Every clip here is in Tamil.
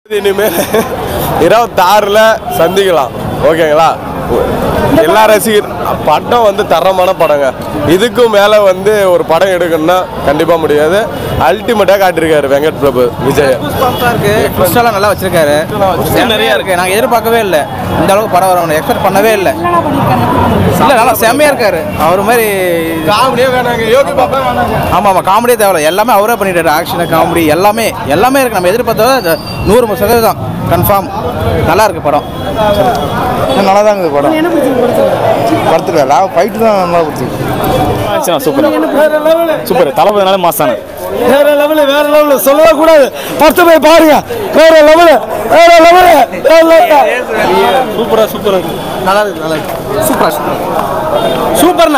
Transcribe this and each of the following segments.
இனிமேல் இருபத்தாறுல சந்திக்கலாம் ஓகேங்களா எல்லா ரசிகர் படம் வந்து தரமான படங்க இதுக்கும் மேலே வந்து ஒரு படம் எடுக்கணும்னா கண்டிப்பாக முடியாது அல்டிமேட்டாக காட்டியிருக்காரு வெங்கட் பிரபு விஜய் இருக்கு ட்விஸ்டெல்லாம் நல்லா வச்சிருக்காரு நிறைய இருக்கு நாங்கள் எதிர்பார்க்கவே இல்லை இந்த அளவுக்கு படம் வரும் எக்ஸ்பெக்ட் பண்ணவே இல்லை இல்லை நல்லா செம்மையா இருக்காரு அவர் மாதிரி காமெடியே வேணாங்க யோகி பாப்பா வேணாங்க ஆமாம் ஆமாம் காமெடியே தேவையில்ல எல்லாமே அவரே பண்ணிட்டாரு ஆக்ஷனு காமெடி எல்லாமே எல்லாமே இருக்கு நம்ம எதிர்பார்த்தத இது நூறு சதவீதம் கன்ஃபார்ம் நல்லா இருக்கு படம் நல்லா தான் இருக்குது படம் படத்தில் நான் ஃபைட்டு தான் நல்லா பிடிச்சிருக்கு சூப்பர் சூப்பர் தளபதினால மாசான வேற லெவலு வேற லெவலு சொல்லவே கூடாது பத்து போய் பாருங்க வேற லெவலு வேற லெவலு சூப்பராக சூப்பராக இருக்கு நல்லா இருக்கு நல்லா இருக்கு சூப்பராக சூப்பர் சூப்பர்ண்ணா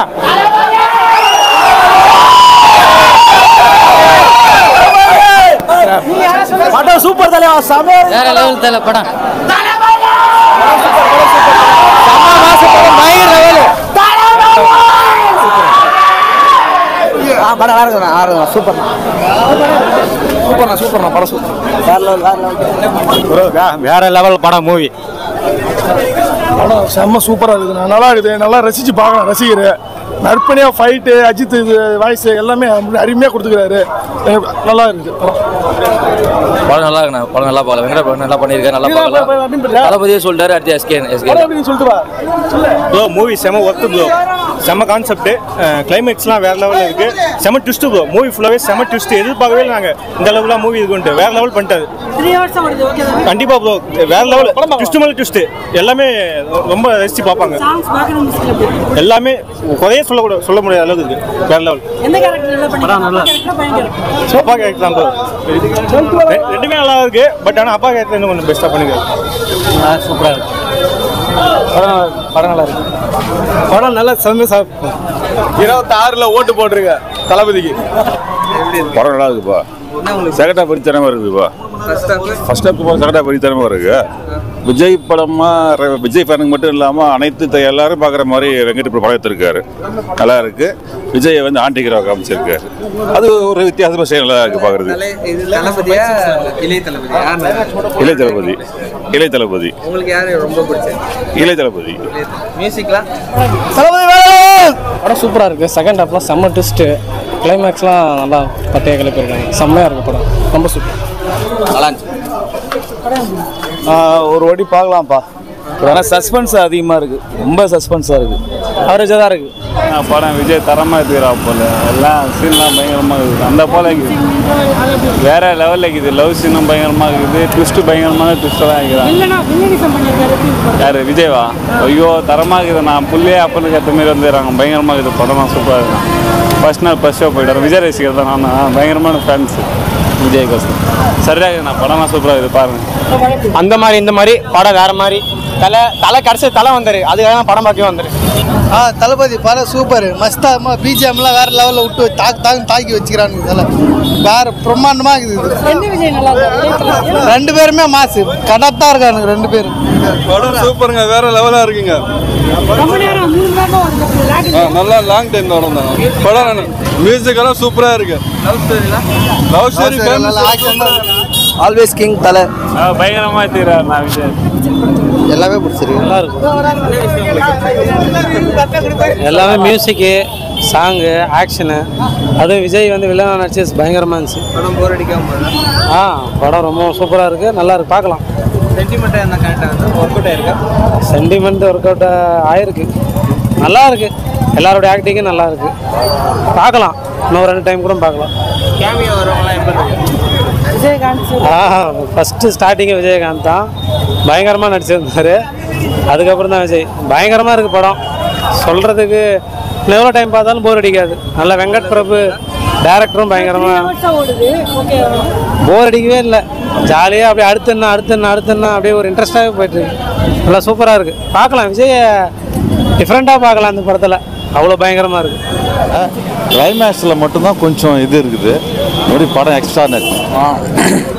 படம் சூப்பர் தலைவா செமையா இருக்கு. வேற லெவல் தலை படம் ஆ படம் நல்லா இருக்குண்ணா நல்லா இருக்குண்ணா சூப்பர் சூப்பர்ண்ணா சூப்பர்ண்ணா படம் சூப்பர் வேற லெவல் வேற லெவல் வேற லெவல் படம் மூவி படம் செம்ம சூப்பரா இருக்குண்ணா நல்லா இருக்குது நல்லா ரசிச்சு பார்க்கலாம் ரசிகர் நற்பணியா ஃபைட்டு அஜித் இது வாய்ஸ் எல்லாமே அருமையாக கொடுத்துக்கிறாரு எனக்கு நல்லா இருக்குது படம் படம் நல்லா இருக்குண்ணா படம் நல்லா பார்க்கலாம் வெங்கட படம் நல்லா பண்ணியிருக்காரு நல்லா பார்க்கலாம் தளபதியே சொல்லிட்டாரு அடுத்து எஸ்கே எஸ்கே படம் எப்படின்னு சொல்லிட்டு வா சொல்லு ப்ரோ மூவி செம ஒர்த்து ப்ரோ செம கான்செப்ட் கிளைமேக்ஸ்லாம் வேற லெவலில் இருக்கு செம ட்விஸ்ட் ப்ரோ மூவி ஃபுல்லாகவே செம ட்விஸ்ட் எதிர்பார்க்கவே இல்லை நாங்கள் இந்த அளவுலாம் மூவி இருக்குன்ட்டு வேற லெவல் பண்ணிட்டாரு கண்டிப்பா ப்ரோ வேற லெவல் ட்விஸ்ட் மேலே ட்விஸ்ட் எல்லாமே ரொம்ப ரசிச்சு பார்ப்பாங்க எல்லாமே குறைய சொல்ல கூட சொல்ல முடியாத அளவுக்கு இருக்கு வேற லெவல் எந்த கேரக்டர் நல்லா பண்ணிருக்காங்க அப்பா கேரக்டர் தான் ப்ரோ ரெண்டுமே நல்லா இருக்கு பட் ஆனால் அப்பா கேரக்டர் இன்னும் கொஞ்சம் பெஸ்ட்டாக பண்ணிருக்காரு சூப்பராக இருக்கு படம் படம் நல்லா இருக்கு படம் நல்லா செம்ம சாப்பிட்டு இருபத்தாறுல ஓட்டு போட்டுருங்க தளபதிக்கு படம் நல்லா இருக்குப்பா செகண்டா பரித்தனமாக இருக்குதுப்பா ஃபர்ஸ்ட் ஹாஃப் செகண்டா பரித்தனமாக இருக்கு விஜய் படமா ர- விஜய் ஃபேனுக்கு மட்டும் இல்லாமல் அனைத்து த- எல்லாரும் பார்க்குற மாதிரி வெங்கட் பிரபு படம் எடுத்திருக்காரு நல்லா இருக்கு விஜயை வந்து ஆண்டிகிராவை காமிச்சிருக்காரு அது ஒரு வித்தியாசமாக செய்ய நல்லா இருக்கு பார்க்குறது இது தளபதியா இளைய தளபதியா இளைய தளபதி இளைய தளபதி உங்களுக்கு யாரு ரொம்ப பிடிச்சது இளைய தளபதி மியூசிக்லாம் படம் சூப்பராக இருக்குது செகண்ட் ஹாஃப்லாம் செம்ம ட்விஸ்ட்டு கிளைமேக்ஸ்லாம் நல்லா பட்டையை கிளப்பியிருக்காங்க செம்மையாக இருக்குது படம் ரொம்ப சூப்பர் நல்லா இருந்துச்சு ஒரு வாட்டி பார்க்கலாம்ப்பா ஆனால் சஸ்பென்ஸ் அதிகமாக இருக்குது ரொம்ப சஸ்பென்ஸாக இருக்குது அவரேஜாக தான் இருக்குது படம் விஜய் தரமாக இருக்கிறா போல எல்லாம் சீன்லாம் பயங்கரமாக இருக்குது அந்த போல இருக்குது வேற லெவலில் இருக்குது லவ் சீனும் பயங்கரமாக இருக்குது ட்விஸ்ட்டு பயங்கரமான ட்விஸ்ட்டாக இருக்கிறாங்க இல்லைன்னா வில்லனிசம் பண்ணிருக்காரு யார் விஜய்வா ஐயோ தரமாக இருக்குது நான் புள்ளையே அப்பனுக்கு ஏற்ற மாதிரி வந்துடுறாங்க பயங்கரமாக இருக்குது படம்லாம் சூப்பராக இருக்கும் ஃபர்ஸ்ட் நாள் ஃபர்ஸ்ட் ஷோ போயிட்டார் விஜய் ரசிகர் தான் நான் பயங்கரமான ஃபேன்ஸ் விஜய் கோசம் சரியாக இருக்குது நான் படம்லாம் சூப்பராக இருக்குது பாருங்கள் அந்த மாதிரி இந்த மாதிரி படம் வேற மாதிரி தலை தலை கடைசி தலை வந்தாரு அதுக்காக தான் படம் பார்க்கவே வந்தாரு ஆ தளபதி படம் சூப்பர் மஸ்தா பிஜிஎம்லாம் வேற லெவலில் விட்டு தாக்கு தாக்கு தாக்கி வச்சுக்கிறானுங்க இதெல்லாம் வேற பிரம்மாண்டமாக இருக்குது இது. எந்த விஜய் நல்லா இருக்கு ரெண்டு பேருமே மாசு கடத்தான் இருக்கானுங்க ரெண்டு பேரும் படம் சூப்பருங்க வேற லெவலா இருக்குங்க ரொம்ப நேரம் மூணு மணி நேரம் வந்து லாக் நல்லா லாங் டைம் படம் தான் படம் மியூசிக் எல்லாம் சூப்பரா இருக்கு லவ் ஸ்டோரி ஆல்வேஸ் கிங் தலை பயங்கரமாக எடுத்துக்கிறார் நான் விஜய் எல்லாமே பிடிச்சிருக்கு நல்லா இருக்கும் எல்லாமே மியூசிக்கு சாங்கு ஆக்ஷனு அதுவும் விஜய் வந்து வில்லனா நடிச்சு பயங்கரமாக இருந்துச்சு படம் போர் அடிக்காம போதா ஆ படம் ரொம்ப சூப்பராக இருக்குது நல்லா இருக்கு பார்க்கலாம் சென்டிமெண்ட்டாக என்ன கரெக்டாக இருந்தால் ஒர்க் அவுட் ஆயிருக்கா சென்டிமெண்ட் ஒர்க் அவுட் ஆயிருக்கு நல்லா இருக்கு எல்லாரோட ஆக்டிங்கும் நல்லா இருக்கு பார்க்கலாம் இன்னும் ரெண்டு டைம் கூட பார்க்கலாம் கேமியோ வரவங்களாம் எப்படி இருக்கு விஜயகாந்த் ஆ ஃபஸ்ட்டு ஸ்டார்டிங்கே விஜயகாந்த் தான் பயங்கரமாக நடிச்சிருந்தாரு அதுக்கப்புறம் தான் விஜய் பயங்கரமாக இருக்குது படம் சொல்கிறதுக்கு எவ்வளோ டைம் பார்த்தாலும் போர் அடிக்காது நல்ல வெங்கட் பிரபு டேரக்டரும் பயங்கரமாக ஹவர்ஸா ஓடுது ஓகே போர் அடிக்கவே இல்லை ஜாலியாக அப்படியே அடுத்து என்ன அடுத்து என்ன அடுத்து என்ன அப்படியே ஒரு இன்ட்ரெஸ்டாகவே போயிட்டுருக்கு நல்லா சூப்பராக இருக்குது பார்க்கலாம் விஜயை டிஃப்ரெண்ட்டாக பார்க்கலாம் அந்த படத்தில் அவ்வளோ பயங்கரமாக இருக்குது கிளைமேக்ஸில் மட்டும்தான் கொஞ்சம் இது இருக்குது மறுபடியும் படம் எக்ஸ்ட்ரா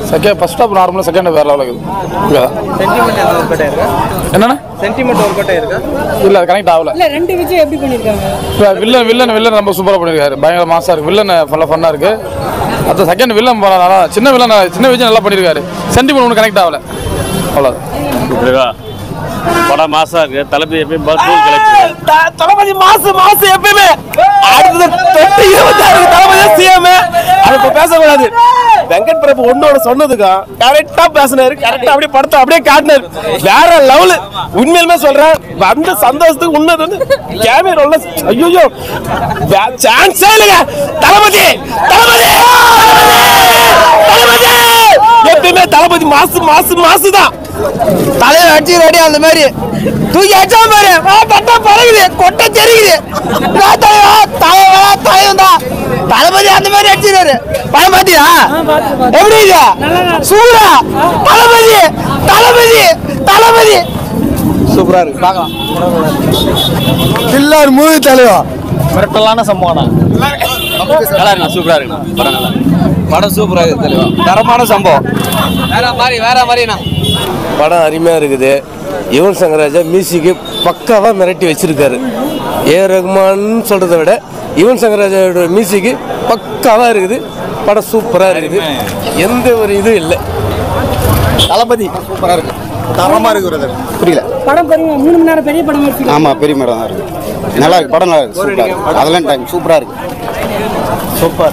செகண்ட் ஃபர்ஸ்ட் ஹாஃப் நார்மலாக செகண்ட் வேற லெவலில் இருக்குது சென்டிமெண்ட் எதாவது ஒர்க் இருக்கா என்னண்ணா சென்டிமெண்ட் ஒர்க் இருக்கா இல்லை அது கனெக்ட் ஆகல இல்ல ரெண்டு விஜய் எப்படி பண்ணிருக்காங்க இப்போ வில்லன் வில்லன் வில்லன் ரொம்ப சூப்பராக பண்ணியிருக்காரு பயங்கர மாசாக இருக்குது வில்லன் ஃபுல்லாக ஃபன்னாக இருக்குது அது செகண்ட் வில்லன் நல்லா சின்ன வில்லன் சின்ன விஜய் நல்லா பண்ணியிருக்காரு சென்டிமெண்ட் ஒன்று கனெக்ட் ஆகல அவ்வளோதான் படம் மாசா இருக்கு தளபதி எப்பயும் பஸ் கிளப்பி தளபதி மாசு மாசு எப்பயுமே அடுத்தது தொட்டு இருபத்தாறு தளபதி சிஎம் அது இப்ப பேசக்கூடாது வெங்கட் பிரபு ஒன்னோட சொன்னதுக்கா கரெக்டா பேசினாரு கரெக்டா அப்படியே படத்தை அப்படியே காட்டினாரு வேற லெவல் உண்மையிலுமே சொல்றேன் வந்த சந்தோஷத்துக்கு உன்னது வந்து கேமரா ஐயோ சான்ஸே இல்லைங்க தளபதி தளபதி தளபதி எப்பயுமே தளபதி மாசு மாசு மாசு தான் தலையை அடிச்சு ரெடி அந்த மாதிரி தூக்கி அடிச்சா பாரு வா தட்டா பழகுது கொட்டை தெரியுது நான் தலைவா தலைவா தலைவன் தான் தளபதி அந்த மாதிரி அடிச்சிருக்காரு படம் பாத்தியா எப்படி இது சூடா தளபதி தளபதி தளபதி சூப்பராக இருக்குது பார்க்கலாம் பில்லார் மூவி தலைவா மிரட்டலான சம்பவம் நல்லா இருக்கு சூப்பரா இருக்கு படம் நல்லா படம் சூப்பராக இருக்குது தெளிவா தரமான சம்பவம் வேற மாதிரி வேற மாதிரிண்ணா படம் அருமையாக இருக்குது யுவன் சங்கராஜா மியூசிக்கு பக்காவாக மிரட்டி வச்சிருக்காரு ஏ ரகுமான் சொல்கிறத விட யுவன் சங்கராஜாவோட மியூசிக்கு பக்காவாக இருக்குது படம் சூப்பராக இருக்குது எந்த ஒரு இதுவும் இல்லை தளபதி சூப்பராக இருக்கு தரமாக இருக்குது புரியல படம் பெரிய மூணு மணி நேரம் பெரிய படம் எடுத்துக்கலாம் ஆமாம் பெரிய மேடம் தான் இருக்கு நல்லா இருக்கு படம் நல்லா இருக்கு சூப்பராக இருக்கு அதெல்லாம் டைம் சூப்பராக இருக்கு சூப்பர்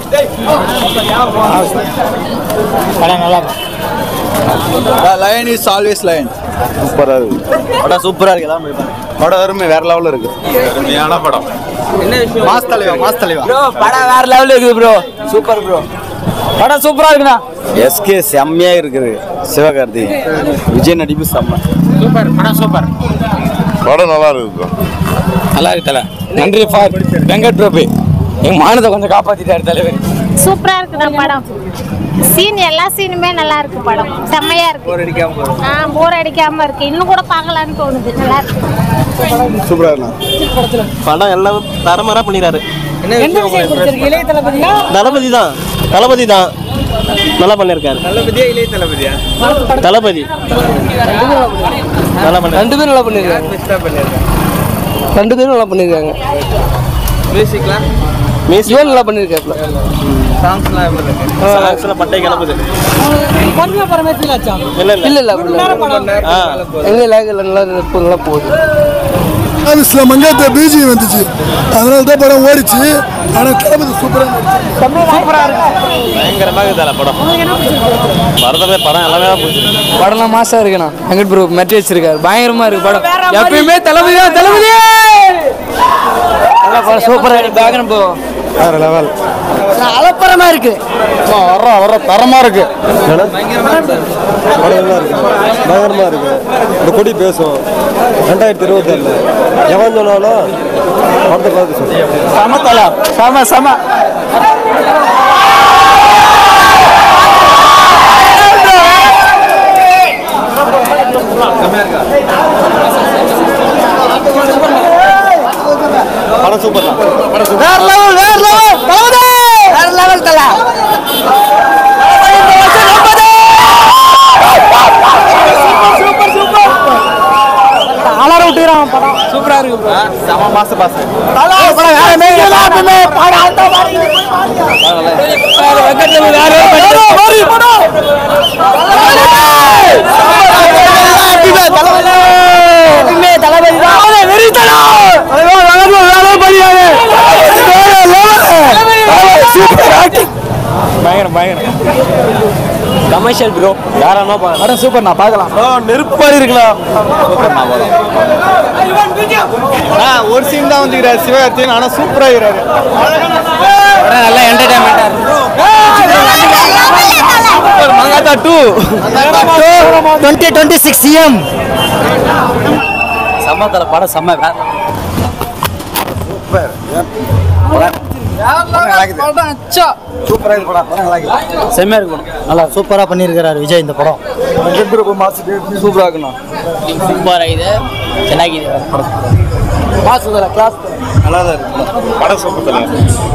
படம் நல்லா இருக்கு லைன் இஸ் ஆல்வேஸ் லைன் சூப்பராக இருக்கு படம் சூப்பராக இருக்கு எல்லாம் படம் அருமை வேற லெவலில் இருக்கு அருமையான படம் என்ன விஷயம் மாஸ் தலைவா மாஸ் தலைவா படம் வேற லெவலில் இருக்குது ப்ரோ சூப்பர் ப்ரோ படம் சூப்பரா இருக்குண்ணா எஸ்கே செம்மையாக இருக்குது சிவகார்த்திகேயன் விஜய் நடிப்பு செம்ம சூப்பர் படம் சூப்பர் படம் நல்லா இருக்கு நல்லா இருக்கு தலை நன்றி ஃபார் வெங்கட் பிரபு எங்கள் மானத்தை கொஞ்சம் காப்பாற்றிட்டாரு தலைவர் சூப்பரா இருக்குண்ணா படம் சீன் எல்லா சீனுமே நல்லா இருக்கு படம் செம்மையா இருக்கு போர் அடிக்காம போகும் ஆ போர் அடிக்காம இருக்கு இன்னும் கூட பார்க்கலான்னு தோணுது நல்லா இருக்கு சூப்பராக இருக்குண்ணா படம் எல்லாம் தரமரா பண்ணிடுறாரு என்ன எந்த விஷயம் விஜய் பிடிச்சிருக்கு இளைய தளபதியா தளபதி தான் தளபதி தான் நல்லா பண்ணியிருக்காரு தளபதியா இளைய தளபதியா தளபதி நல்லா பண்ண ரெண்டு பேரும் நல்லா பண்ணிருக்காங்க பெஸ்ட்டாக பண்ணியிருக்கேன் ரெண்டு பேரும் நல்லா பண்ணிருக்காங்க மியூசிக்லாம் சிவன் நல்லா பண்ணிருக்காரு சாங்ஸ்லாம் எப்படி இருக்கு சாங்ஸ்ல பட்டை கிளப்புது பொறுமையா படம் ஃபீல் ஆச்சா இல்ல இல்ல இல்ல இல்ல அப்படி இல்ல. ரொம்ப நேரம் மேல போகுது. எங்க லேக் இல்லை நல்லா இருக்கு, நல்லா போகுது சில மங்கத்தை பிஜி வந்துச்சு அதனால தான் படம் ஓடிச்சு ஆனால் தளபதி சூப்பராக பயங்கரமாக இருக்குதா படம் படத்தவே படம் எல்லாமே பிடிச்சிருக்கு படம்லாம் மாசா இருக்குண்ணா வெங்கட் ப்ரோ மெட்டி வச்சிருக்காரு பயங்கரமா இருக்கு படம் எப்பயுமே தளபதி தான் தளபதி நல்லா படம் சூப்பரா இருக்கு பேக்ரவுண்ட் ப்ரோ வேற லெவல் அலப்பரமா இருக்கு வர்ற வர்ற தரமாக இருக்கு பயங்கரமா இருக்கு இந்த கொடி பேசும் ரெண்டாயிரத்தி இருபத்தேழுல எவன் சொன்னாலும் படத்தை பார்த்து சொல்லு சம தலா சம சம படம் சூப்பர் தான் வேற லெவல் வேற லெவல் தளபதி வேற லெவல் தலா அலற விட்டுறான் படம் சூப்பரா இருக்கு bro. செம மாச பாச தலா படம் வேற மாதிரி இல்ல, எப்பவுமே படம் அந்த மாதிரி வேற வெங்கட்ல வேற மாதிரி படம் எப்பவுமே தளபதி தான் வெறித்தனம் வேலை பண்ணியாரு சூப்பர் ஆக்டிங் பயங்கரம் பயங்கரம் கமர்ஷியல் ப்ரோ வேற என்ன படம் சூப்பர் நான் பார்க்கலாம் நெருப்பாடி இருக்கலாம் ஒரு சீன் தான் வந்துக்கிறார் சிவகார்த்தியன் ஆனால் சூப்பராக இருக்கிறாரு படம் நல்லா என்டர்டைன்மெண்டா Mankatha two twenty twenty six CM செம்ம தலை படம் செம்ம வேற செம்மையா இருக்கு படம் நல்லா சூப்பரா பண்ணியிருக்கிறாரு விஜய் இந்த படம் சூப்பராக இருக்கணும் சூப்பராக இது ಚೆನ್ನಾಗಿದೆ மாசு கிளாஸ் நல்லா தான் இருக்கு படம் சூப்பர்